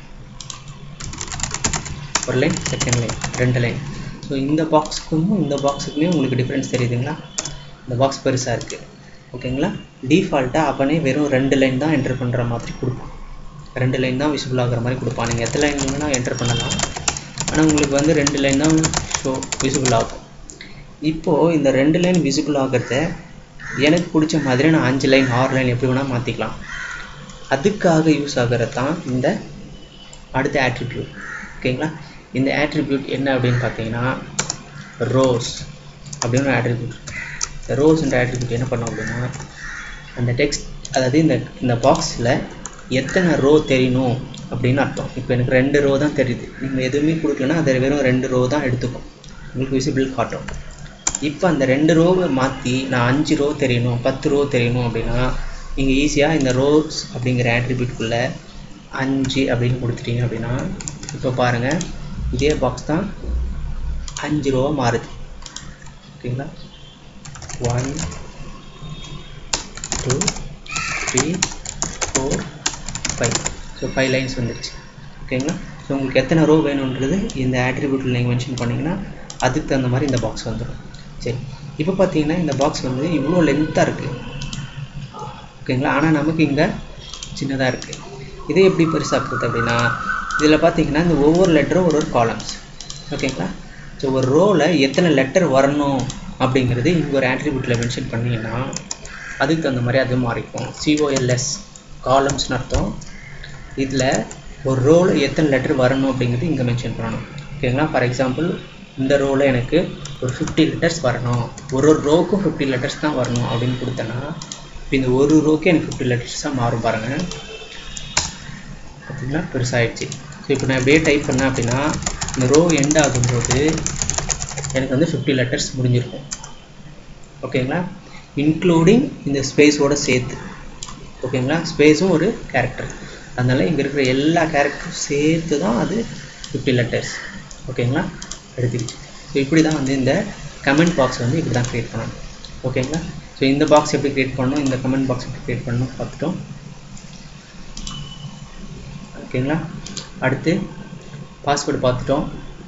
A: ஒரு லைன் செகண்ட் லைன் ரெண்டு லைன் ஸோ இந்த பாக்ஸுக்கும் இந்த பாக்ஸுக்குமே உங்களுக்கு டிஃப்ரென்ஸ் தெரியுதுங்களா இந்த பாக்ஸ் பெருசாக இருக்குது ஓகேங்களா டிஃபால்ட்டாக அவனே வெறும் ரெண்டு லைன் தான் என்டர் பண்ணுற மாதிரி கொடுப்பான் ரெண்டு லைன் தான் விசிபிள் ஆகிற மாதிரி கொடுப்பான் நீங்கள் எத்தனை லைன் வேணால் என்டர் பண்ணலாம் ஆனால் உங்களுக்கு வந்து ரெண்டு லைன் தான் ஷோ விசிபிள் ஆகும் இப்போது இந்த ரெண்டு லைன் விசிபிள் ஆகிறத எனக்கு பிடிச்ச மாதிரி நான் அஞ்சு லைன் ஆறு லைன் எப்படி வேணால் மாற்றிக்கலாம் அதுக்காக யூஸ் ஆகிறது தான் இந்த அடுத்த ஆட்ரிபியூட் ஓகேங்களா இந்த ஆட்ரிபியூட் என்ன அப்படின்னு பார்த்தீங்கன்னா ரோஸ் அப்படின்னு ஒரு ஆட்ரிபியூட் இந்த ரோஸ்ன்ற ஆட்ரிபியூட் என்ன பண்ணோம் அப்படின்னா அந்த டெக்ஸ்ட் அதாவது இந்த இந்த பாக்ஸில் எத்தனை ரோ தெரியணும் அப்படின்னு அர்த்தம் இப்போ எனக்கு ரெண்டு ரோ தான் தெரியுது நீங்கள் எதுவுமே கொடுக்கலன்னா அது வெறும் ரெண்டு ரோ தான் எடுத்துக்கும் உங்களுக்கு விசிபிள் காட்டும் இப்போ அந்த ரெண்டு ரோவை மாற்றி நான் அஞ்சு ரோ தெரியணும் பத்து ரோ தெரியணும் அப்படின்னா நீங்கள் ஈஸியாக இந்த ரோஸ் அப்படிங்கிற ஆட்ரிபியூட்குள்ளே அஞ்சு அப்படின்னு கொடுத்துட்டீங்க அப்படின்னா இப்போ பாருங்கள் இதே பாக்ஸ் தான் அஞ்சு ரோவாக மாறுது ஓகேங்களா one two three four five so five lines வந்துடுச்சு ஓகேங்களா ஸோ உங்களுக்கு எத்தனை ரோ வேணுன்றது இந்த ஆட்ரிபியூட்டில் நீங்கள் மென்ஷன் பண்ணிங்கன்னா அதுக்கு தகுந்த மாதிரி இந்த பாக்ஸ் வந்துடும் சரி இப்போ பார்த்தீங்கன்னா இந்த பாக்ஸ் வந்து இவ்வளோ லென்த்தாக இருக்குது ஓகேங்களா ஆனால் நமக்கு இங்கே சின்னதாக இருக்குது இதே எப்படி பெருசாக்குறது அப்படின்னா இதில் பார்த்தீங்கன்னா இந்த ஒவ்வொரு லெட்டரும் ஒரு ஒரு காலம்ஸ் ஓகேங்களா ஸோ ஒரு ரோவில் எத்தனை லெட்டர் வரணும் அப்படிங்கிறது இங்கே ஒரு ஆட்ரிபியூட்டில் மென்ஷன் பண்ணிங்கன்னா அதுக்கு தகுந்த மாதிரி அது மாறிக்கும் சிஓஎல்எஸ் காலம்ஸ்னு அர்த்தம் இதில் ஒரு ரோவில் எத்தனை லெட்டர் வரணும் அப்படிங்கிறது இங்கே மென்ஷன் பண்ணணும் ஓகேங்களா ஃபார் எக்ஸாம்பிள் இந்த ரோவில் எனக்கு ஒரு ஃபிஃப்டி லெட்டர்ஸ் வரணும் ஒரு ஒரு ரோவுக்கும் ஃபிஃப்டி லெட்டர்ஸ் தான் வரணும் அப்படின்னு கொடுத்தேன்னா இப்போ இந்த ஒரு ரோக்கே எனக்கு ஃபிஃப்டி லெட்டர்ஸ் தான் மாறும் பாருங்கள் பார்த்தீங்கன்னா பெருசாகிடுச்சு ஸோ இப்போ நான் இப்படியே டைப் பண்ணேன் அப்படின்னா இந்த ரோ எண்ட் ஆகும்போது எனக்கு வந்து ஃபிஃப்டி லெட்டர்ஸ் முடிஞ்சிருக்கும் ஓகேங்களா இன்க்ளூடிங் இந்த ஸ்பேஸோடு சேர்த்து ஓகேங்களா ஸ்பேஸும் ஒரு கேரக்டர் அதனால் இங்கே இருக்கிற எல்லா கேரக்டரும் சேர்த்து தான் அது ஃபிஃப்டி லெட்டர்ஸ் ஓகேங்களா எடுத்துக்கிச்சு ஸோ இப்படி தான் வந்து இந்த கமெண்ட் பாக்ஸ் வந்து இப்படி தான் க்ரியேட் பண்ணணும் ஓகேங்களா ஸோ இந்த பாக்ஸ் எப்படி க்ரியேட் பண்ணணும் இந்த கமெண்ட் பாக்ஸ் எப்படி க்ரியேட் பண்ணணும் பார்த்துட்டோம் ஓகேங்களா அடுத்து பாஸ்வேர்டு பார்த்துட்டோம்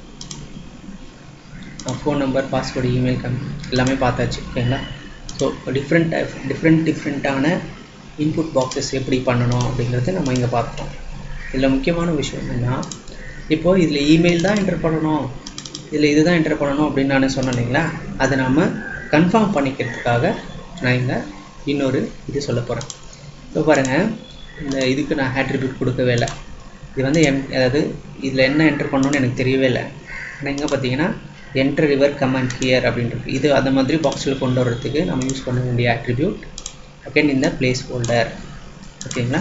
A: ஃபோன் நம்பர் பாஸ்வேர்டு இமெயில் கம் எல்லாமே பார்த்தாச்சு ஓகேங்களா ஸோ டிஃப்ரெண்ட் டைப் டிஃப்ரெண்ட் டிஃப்ரெண்ட்டான இன்புட் பாக்ஸஸ் எப்படி பண்ணணும் அப்படிங்கிறது நம்ம இங்கே பார்த்தோம் இதில் முக்கியமான விஷயம் என்னென்னா இப்போது இதில் இமெயில் தான் என்டர் பண்ணணும் இதில் இது தான் என்டர் பண்ணணும் அப்படின்னு நான் சொன்னேன் இல்லைங்களா அதை நாம் கன்ஃபார்ம் பண்ணிக்கிறதுக்காக நான் இங்கே இன்னொரு இது சொல்ல போகிறேன் இப்போ பாருங்கள் இந்த இதுக்கு நான் ஆட்ரிபியூட் கொடுக்கவே இல்லை இது வந்து என் அதாவது இதில் என்ன என்டர் பண்ணணும்னு எனக்கு தெரியவே இல்லை ஆனால் இங்கே பார்த்தீங்கன்னா என்டர் ரிவர் கமெண்ட் ஹியர் அப்படின்றது இது அந்த மாதிரி பாக்ஸில் கொண்டு வர்றதுக்கு நம்ம யூஸ் பண்ண வேண்டிய ஆட்ரிபியூட் அகேன் இந்த பிளேஸ் ஹோல்டர் ஓகேங்களா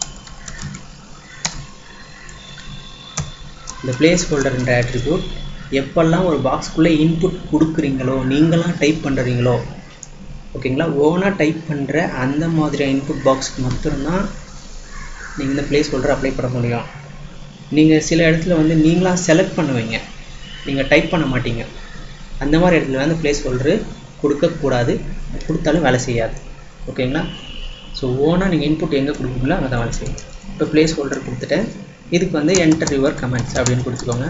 A: இந்த பிளேஸ் ஹோல்டர்ன்ற ஆட்ரிபியூட் எப்பெல்லாம் ஒரு பாக்ஸ்க்குள்ளே இன்புட் கொடுக்குறீங்களோ நீங்களாம் டைப் பண்ணுறீங்களோ ஓகேங்களா ஓனாக டைப் பண்ணுற அந்த மாதிரி இன்புட் பாக்ஸ்க்கு மட்டும்தான் நீங்கள் இந்த பிளேஸ் ஹோல்டர் அப்ளை பண்ண முடியும் நீங்கள் சில இடத்துல வந்து நீங்களாக செலக்ட் பண்ணுவீங்க நீங்கள் டைப் பண்ண மாட்டீங்க அந்த மாதிரி இடத்துல வந்து பிளேஸ் ஹோல்டரு கொடுக்கக்கூடாது கொடுத்தாலும் வேலை செய்யாது ஓகேங்களா ஸோ ஓனாக நீங்கள் இன்புட் எங்கே கொடுக்குறீங்களோ அங்கே தான் வேலை செய்யும் இப்போ பிளேஸ் ஹோல்டர் கொடுத்துட்டேன் இதுக்கு வந்து என்டர் யுவர் கமெண்ட்ஸ் அப்படின்னு கொடுத்துக்கோங்க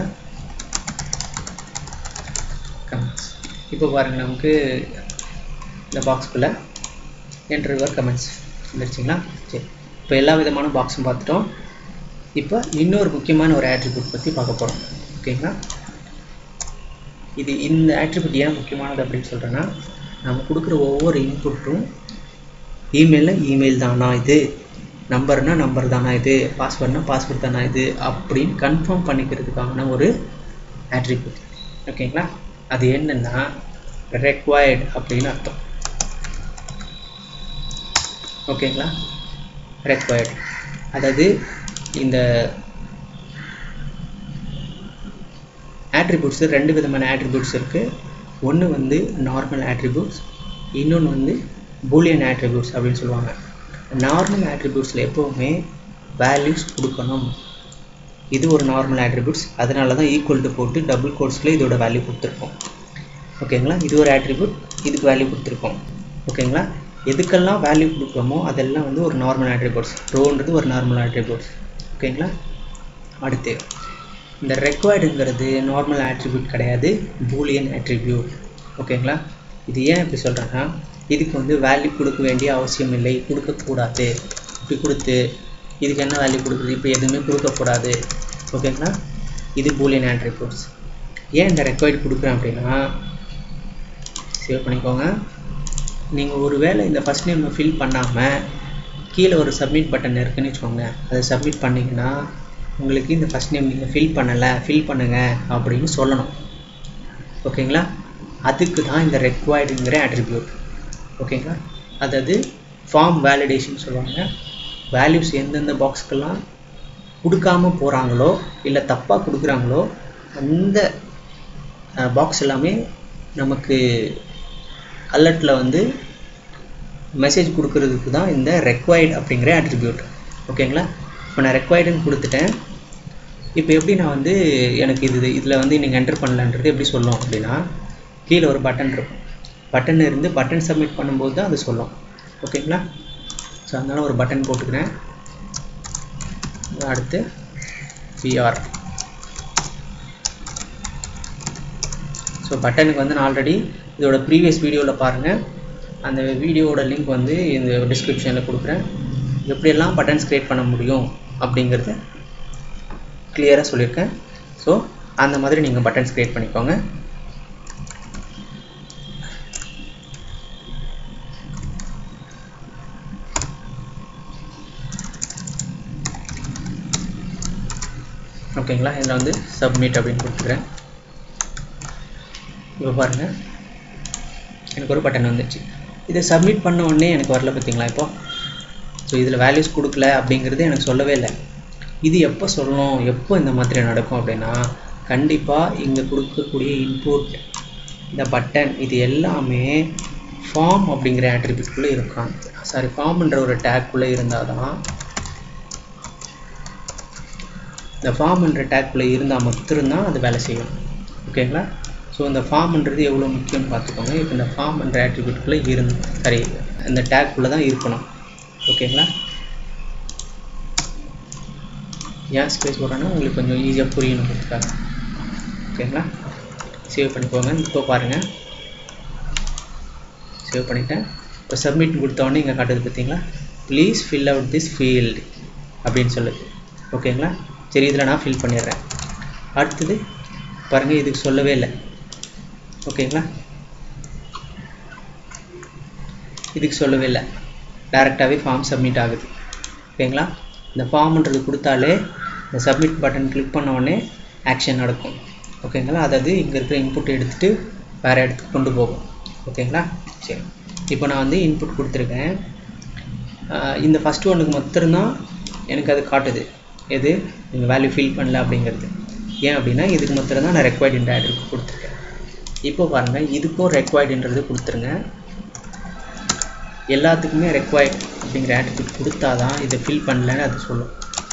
A: கமெண்ட்ஸ் இப்போ பாருங்கள் நமக்கு இந்த பாக்ஸ்குள்ளே என்டர் யுவர் கமெண்ட்ஸ் வந்துருச்சுங்களா சரி இப்போ எல்லா விதமான பாக்ஸும் பார்த்துட்டோம் இப்போ இன்னொரு முக்கியமான ஒரு ஆட்ரிபியூட் பற்றி பார்க்க போகிறோம் ஓகேங்களா இது இந்த ஆட்ரிபியூட் ஏன் முக்கியமானது அப்படின்னு சொல்கிறேன்னா நம்ம கொடுக்குற ஒவ்வொரு இன்புட்டும் இமெயிலில் இமெயில் தானா இது நம்பர்னா நம்பர் தானா இது பாஸ்வேர்ட்னா பாஸ்வேர்ட் தானா இது அப்படின்னு கன்ஃபார்ம் பண்ணிக்கிறதுக்கான ஒரு ஆட்ரிபியூட் ஓகேங்களா அது என்னன்னா ரெக்வயர்டு அப்படின்னு அர்த்தம் ஓகேங்களா ரெக்வயர்டு அதாவது இந்த ஆட்ரிபியூட்ஸ் ரெண்டு விதமான ஆட்ரிபியூட்ஸ் இருக்குது ஒன்று வந்து நார்மல் ஆட்ரிபியூட்ஸ் இன்னொன்று வந்து பூலியன் ஆட்ரிபியூட்ஸ் அப்படின்னு சொல்லுவாங்க நார்மல் ஆட்ரிபியூட்ஸில் எப்போவுமே வேல்யூஸ் கொடுக்கணும் இது ஒரு நார்மல் ஆட்ரிபியூட்ஸ் அதனால தான் ஈக்குவல் டு போட்டு டபுள் கோட்ஸில் இதோட வேல்யூ கொடுத்துருக்கோம் ஓகேங்களா இது ஒரு ஆட்ரிபியூட் இதுக்கு வேல்யூ கொடுத்துருக்கோம் ஓகேங்களா எதுக்கெல்லாம் வேல்யூ கொடுக்குறோமோ அதெல்லாம் வந்து ஒரு நார்மல் ஆட்ரிபியூட்ஸ் ரோன்றது ஒரு நார்மல் ஆட்ரிபியூட்ஸ் ஓகேங்களா அடுத்து இந்த ரெக்வயர்டுங்கிறது நார்மல் ஆட்ரிபியூட் கிடையாது பூலியன் ஆட்ரிபியூட் ஓகேங்களா இது ஏன் இப்படி சொல்கிறேன்னா இதுக்கு வந்து வேல்யூ கொடுக்க வேண்டிய அவசியம் இல்லை கொடுக்கக்கூடாது இப்படி கொடுத்து இதுக்கு என்ன வேல்யூ கொடுக்குறது இப்போ எதுவுமே கொடுக்கக்கூடாது ஓகேங்களா இது பூலியன் ஆட்ரிபியூட்ஸ் ஏன் இந்த ரெக்வயர்டு கொடுக்குறேன் அப்படின்னா சேவ் பண்ணிக்கோங்க நீங்கள் ஒரு வேளை இந்த ஃபஸ்ட் நேம் ஃபில் பண்ணாமல் கீழே ஒரு சப்மிட் பட்டன் இருக்குன்னு வச்சுக்கோங்க அதை சப்மிட் பண்ணிங்கன்னா உங்களுக்கு இந்த ஃபஸ்ட் நேம் நீங்கள் ஃபில் பண்ணலை ஃபில் பண்ணுங்கள் அப்படின்னு சொல்லணும் ஓகேங்களா அதுக்கு தான் இந்த ரெக்வயர்டுங்கிற ஆட்ரிபியூட் ஓகேங்களா அதாவது ஃபார்ம் வேலிடேஷன் சொல்லுவாங்க வேல்யூஸ் எந்தெந்த பாக்ஸ்க்கெல்லாம் கொடுக்காம போகிறாங்களோ இல்லை தப்பாக கொடுக்குறாங்களோ அந்த பாக்ஸ் எல்லாமே நமக்கு அலர்ட்டில் வந்து மெசேஜ் கொடுக்கறதுக்கு தான் இந்த ரெக்வயர்டு அப்படிங்கிற ஆட்ரிபியூட் ஓகேங்களா இப்போ நான் ரெக்வயர்டுன்னு கொடுத்துட்டேன் இப்போ எப்படி நான் வந்து எனக்கு இது இதில் வந்து நீங்கள் என்டர் பண்ணலன்றது எப்படி சொல்லும் அப்படின்னா கீழே ஒரு பட்டன் இருக்கும் பட்டன் இருந்து பட்டன் சப்மிட் பண்ணும்போது தான் அது சொல்லும் ஓகேங்களா ஸோ அதனால ஒரு பட்டன் போட்டுக்கிறேன் அடுத்து பிஆர் ஸோ பட்டனுக்கு வந்து நான் ஆல்ரெடி இதோட ப்ரீவியஸ் வீடியோவில் பாருங்கள் அந்த வீடியோவோட லிங்க் வந்து இந்த டிஸ்கிரிப்ஷனில் கொடுக்குறேன் எப்படியெல்லாம் பட்டன்ஸ் க்ரியேட் பண்ண முடியும் அப்படிங்கிறத கிளியராக சொல்லியிருக்கேன் ஸோ அந்த மாதிரி நீங்கள் பட்டன்ஸ் க்ரியேட் பண்ணிக்கோங்க ஓகேங்களா இதில் வந்து சப்மிட் அப்படின்னு கொடுத்துக்கிறேன் இப்போ பாருங்கள் எனக்கு ஒரு பட்டன் வந்துச்சு இதை சப்மிட் பண்ண உடனே எனக்கு வரல பார்த்தீங்களா இப்போ ஸோ இதில் வேல்யூஸ் கொடுக்கல அப்படிங்கிறது எனக்கு சொல்லவே இல்லை இது எப்போ சொல்லணும் எப்போ இந்த மாதிரி நடக்கும் அப்படின்னா கண்டிப்பாக இங்கே கொடுக்கக்கூடிய இன்புட் இந்த பட்டன் இது எல்லாமே ஃபார்ம் அப்படிங்கிற ஆட்ரிபியூட்குள்ளே இருக்கும் சாரி ஃபார்ம்ன்ற ஒரு டேக்குள்ளே இருந்தால் தான் இந்த ஃபார்ம்ன்ற டேக்குள்ளே இருந்தால் மட்டும்தான் அது வேலை செய்யும் ஓகேங்களா ஸோ இந்த ஃபார்ம்ன்றது எவ்வளோ முக்கியம்னு பார்த்துக்கோங்க இப்போ இந்த ஃபார்ம்ன்ற ஆட்ரிபியூட்குள்ளே இருந்து சரி இந்த டேக்குள்ளே தான் இருக்கணும் ஓகேங்களா ஏன் ஸ்பேஸ் போடுறேன்னா உங்களுக்கு கொஞ்சம் ஈஸியாக புரியணுங்கிறதுக்காக ஓகேங்களா சேவ் பண்ணிக்கோங்க இப்போ பாருங்கள் சேவ் பண்ணிட்டேன் இப்போ சப்மிட் கொடுத்தோடனே இங்கே காட்டுது பார்த்தீங்களா please fill out this field அப்படின்னு சொல்லுது ஓகேங்களா சரி இதில் நான் ஃபில் பண்ணிடுறேன் அடுத்தது பாருங்கள் இதுக்கு சொல்லவே இல்லை ஓகேங்களா இதுக்கு சொல்லவே இல்லை டேரெக்டாகவே ஃபார்ம் சப்மிட் ஆகுது ஓகேங்களா இந்த ஃபார்ம்ன்றது கொடுத்தாலே இந்த சப்மிட் பட்டன் கிளிக் பண்ண உடனே ஆக்ஷன் நடக்கும் ஓகேங்களா அதாவது இங்கே இருக்கிற இன்புட் எடுத்துகிட்டு வேறு இடத்துக்கு கொண்டு போகும் ஓகேங்களா சரி இப்போ நான் வந்து இன்புட் கொடுத்துருக்கேன் இந்த ஃபஸ்ட் ஒன்றுக்கு மட்டும்தான் எனக்கு அது காட்டுது எது நீங்கள் வேல்யூ ஃபில் பண்ணல அப்படிங்கிறது ஏன் அப்படின்னா இதுக்கு மாத்திரம் தான் நான் ரெக்வயர்ட் இந்த ஆட்ரிபியூட் கொடுத்துருக்கேன் இப்போ பாருங்கள் இதுக்கும் ரெக்வயர்டுன்றது கொடுத்துருங்க எல்லாத்துக்குமே ரெக்வயர்ட் அப்படிங்கிற ஆட்ரிபியூட் கொடுத்தா தான் இதை ஃபில் பண்ணலன்னு அது சொல்லும்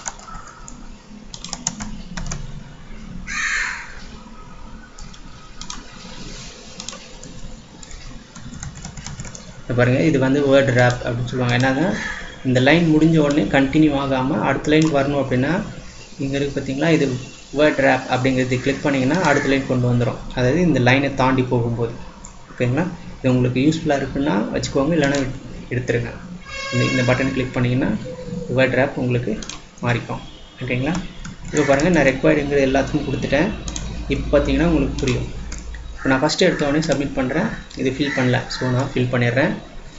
A: பாருங்கள் இது வந்து வேர்ட் ரேப் அப்படின்னு சொல்லுவாங்க என்னன்னா இந்த லைன் முடிஞ்ச உடனே கண்டினியூ ஆகாமல் அடுத்த லைன் வரணும் அப்படின்னா இங்கே இருக்குது பார்த்தீங்களா இது வேர்ட் ரேப் அப்படிங்கிறது கிளிக் பண்ணிங்கன்னா அடுத்த லைன் கொண்டு வந்துடும் அதாவது இந்த லைனை தாண்டி போகும்போது ஓகேங்களா இது உங்களுக்கு யூஸ்ஃபுல்லாக இருக்குன்னா வச்சுக்கோங்க இல்லைன்னா எடுத்துருங்க இந்த இந்த பட்டன் கிளிக் பண்ணிங்கன்னா வேர்ட் ரேப் உங்களுக்கு மாறிக்கும் ஓகேங்களா இப்போ பாருங்கள் நான் ரெக்வயர்டுங்கிறது எல்லாத்துக்கும் கொடுத்துட்டேன் இப்போ பார்த்தீங்கன்னா உங்களுக்கு புரியும் இப்போ நான் ஃபஸ்ட்டு எடுத்த உடனே சப்மிட் பண்ணுறேன் இது ஃபில் பண்ணல ஸோ நான் ஃபில் பண்ணிடுறேன்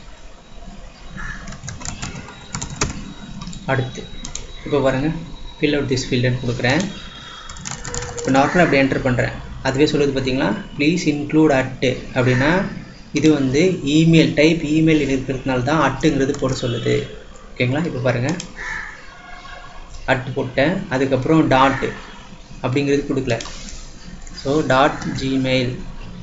A: அடுத்து இப்போ பாருங்கள் ஃபில் அவுட் திஸ் ஃபீல்டுன்னு கொடுக்குறேன் இப்போ நார்மலாக அப்படி என்டர் பண்ணுறேன் அதுவே சொல்லுது பார்த்தீங்களா ப்ளீஸ் இன்க்ளூட் அட்டு அப்படின்னா இது வந்து இமெயில் டைப் இமெயில் இருக்கிறதுனால தான் அட்டுங்கிறது போட சொல்லுது ஓகேங்களா இப்போ பாருங்கள் அட்டு போட்டேன் அதுக்கப்புறம் டாட்டு அப்படிங்கிறது கொடுக்கல ஸோ டாட் ஜிமெயில்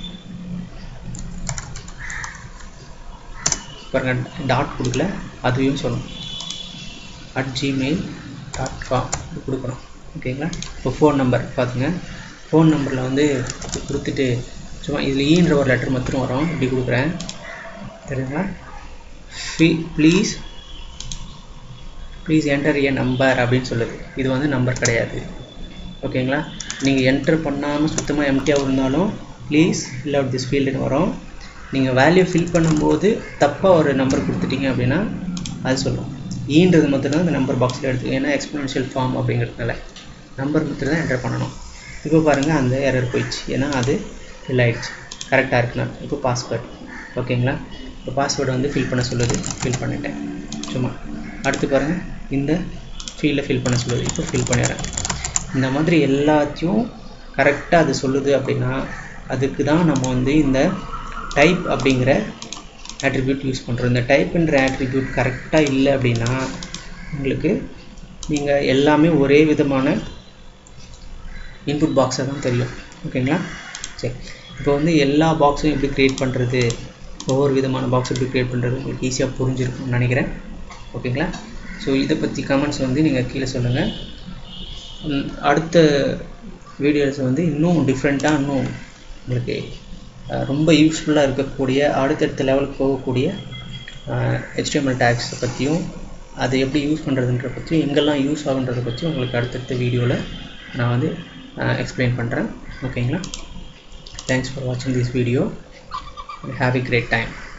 A: பாருங்கள் டாட் கொடுக்கல அதுவும் சொல்லணும் அட் ஜிமெயில் டாட் காம் கொடுக்கணும் ஓகேங்களா இப்போ ஃபோன் நம்பர் பார்த்துங்க ஃபோன் நம்பரில் வந்து கொடுத்துட்டு சும்மா இதில் ஈன்ற ஒரு லெட்டர் மட்டும் வரும் இப்படி கொடுக்குறேன் தெரியுங்களா ஃபீ please please enter a number அப்படின்னு சொல்லுது இது வந்து நம்பர் கிடையாது ஓகேங்களா நீங்கள் என்டர் பண்ணாமல் சுத்தமாக எம்டியாக இருந்தாலும் ப்ளீஸ் ஃபில் அவுட் திஸ் ஃபீல்டுன்னு வரும் நீங்கள் வேல்யூ ஃபில் பண்ணும்போது தப்பாக ஒரு நம்பர் கொடுத்துட்டீங்க அப்படின்னா அது சொல்லும் ஈன்றது மட்டும்தான் அந்த நம்பர் பாக்ஸில் எடுத்து ஏன்னா எக்ஸ்போனன்ஷியல் ஃபார்ம் அப்படிங்கிறதுனால நம்பர் மட்டும் தான் என்டர் பண்ணணும் இப்போ பாருங்கள் அந்த எரர் போயிடுச்சு ஏன்னா அது ஃபில் ஆகிடுச்சு கரெக்டாக இருக்குண்ணா இப்போ பாஸ்வேர்ட் ஓகேங்களா இப்போ பாஸ்வேர்டு வந்து ஃபில் பண்ண சொல்லுது ஃபில் பண்ணிட்டேன் சும்மா அடுத்து பாருங்கள் இந்த ஃபீல்டை ஃபில் பண்ண சொல்லுது இப்போ ஃபில் பண்ணிடுறேன் இந்த மாதிரி எல்லாத்தையும் கரெக்டாக அது சொல்லுது அப்படின்னா அதுக்கு தான் நம்ம வந்து இந்த டைப் அப்படிங்கிற ஆட்ரிபியூட் யூஸ் பண்ணுறோம் இந்த டைப்ன்ற ஆட்ரிபியூட் கரெக்டாக இல்லை அப்படின்னா உங்களுக்கு நீங்கள் எல்லாமே ஒரே விதமான இன்புட் பாக்ஸாக தான் தெரியும் ஓகேங்களா சரி இப்போ வந்து எல்லா பாக்ஸும் எப்படி க்ரியேட் பண்ணுறது ஒவ்வொரு விதமான பாக்ஸ் எப்படி க்ரியேட் பண்ணுறது உங்களுக்கு ஈஸியாக புரிஞ்சிருக்கும்னு நினைக்கிறேன் ஓகேங்களா ஸோ இதை பற்றி கமெண்ட்ஸ் வந்து நீங்கள் கீழே சொல்லுங்கள் அடுத்த வீடியோஸ் வந்து இன்னும் டிஃப்ரெண்ட்டாக இன்னும் உங்களுக்கு ரொம்ப யூஸ்ஃபுல்லாக இருக்கக்கூடிய அடுத்தடுத்த லெவலுக்கு போகக்கூடிய ஹெச்டிஎம்எல் டேக்ஸை பற்றியும் அதை எப்படி யூஸ் பண்ணுறதுன்ற பற்றியும் எங்கெல்லாம் யூஸ் ஆகுன்றதை பற்றியும் உங்களுக்கு அடுத்தடுத்த வீடியோவில் நான் வந்து எக்ஸ்பிளைன் பண்ணுறேன் ஓகேங்களா தேங்க்ஸ் ஃபார் வாட்சிங் this video have a great time